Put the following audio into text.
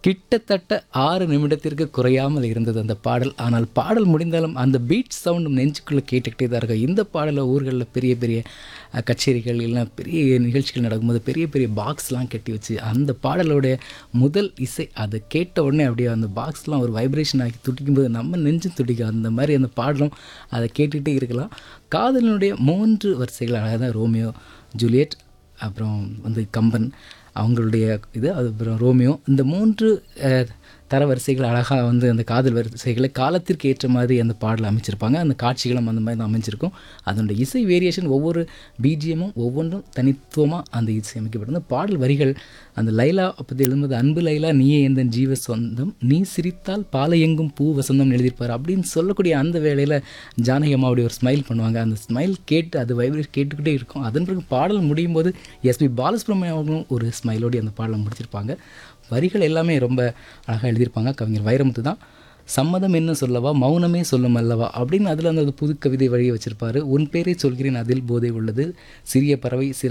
கிட்டத்தட்ட ஆறு நிமிடத்திற்கு குறையாமல் இருந்தது அந்த பாடல் ஆனால் பாடல் முடிந்தாலும் அந்த பீட் சவுண்டும் நெஞ்சுக்குள்ளே கேட்டுக்கிட்டே தான் இருக்கும் இந்த பாடலை ஊர்களில் பெரிய பெரிய அஹ், கச்சேரிகள் இல்லைன்னா பெரிய நிகழ்ச்சிகள் நடக்கும்போது பெரிய பெரிய பாக்ஸ்லாம் கட்டி வச்சு அந்த பாடலோடைய முதல் இசை அதை கேட்ட உடனே அப்படியே அந்த பாக்ஸ்லாம் ஒரு வைப்ரேஷன் ஆகி துடிக்கும்போது நம்ம நெஞ்சும் துடிக்கும் அந்த மாதிரி அந்த பாடலும் அதை கேட்டுகிட்டே இருக்கலாம் காதலினுடைய மூன்று வரிசைகள் அழகாக தான் ரோமியோ ஜூலியட் அப்புறம் வந்து கம்பன் அவங்களுடைய இது அது அப்புறம் ரோமியோ இந்த மூன்று அஹ், தரவரிசைகள் அழகாக வந்து அந்த காதல் வரிசைகளை காலத்திற்கு ஏற்ற மாதிரி அந்த பாடல் அமைச்சிருப்பாங்க அந்த காட்சிகளும் அந்த மாதிரி தான் அமைஞ்சிருக்கும் அதனுடைய இசை வேரியேஷன் ஒவ்வொரு பிஜிஎமும் ஒவ்வொன்றும் தனித்துவமாக அந்த இசை அமைக்கப்பட்டது பாடல் வரிகள் அந்த லைலா பற்றி எழுதும்போது அன்பு லைலா நீயே எந்த ஜீவ சொந்தம் நீ சிரித்தால் பாலை எங்கும் பூ வசந்தம் எழுதியிருப்பார் அப்படின்னு சொல்லக்கூடிய அந்த வேளையில் ஜானகி அம்மா அப்படி ஒரு ஸ்மைல் பண்ணுவாங்க அந்த ஸ்மைல் கேட்டு அது வைப்ரேட் கேட்டுக்கிட்டே இருக்கும் அதன் பிறகு பாடல் முடியும் போது எஸ்பி பாலசுப்ரமணியம் அவர்களும் ஒரு ஸ்மைலோடு அந்த பாடலை முடிச்சிருப்பாங்க வரிகள் எல்லாமே ரொம்ப அழகாக எழுதியிருப்பாங்க கவிஞர் வைரமுத்து தான் சம்மதம் என்ன சொல்லவா மௌனமே சொல்லும் அல்லவா அப்படின்னு அதில் அந்த புது கவிதை வழியை வச்சிருப்பாரு உன் பேரை சொல்கிறேன் அதில் போதை உள்ளது சிறிய பறவை சிறு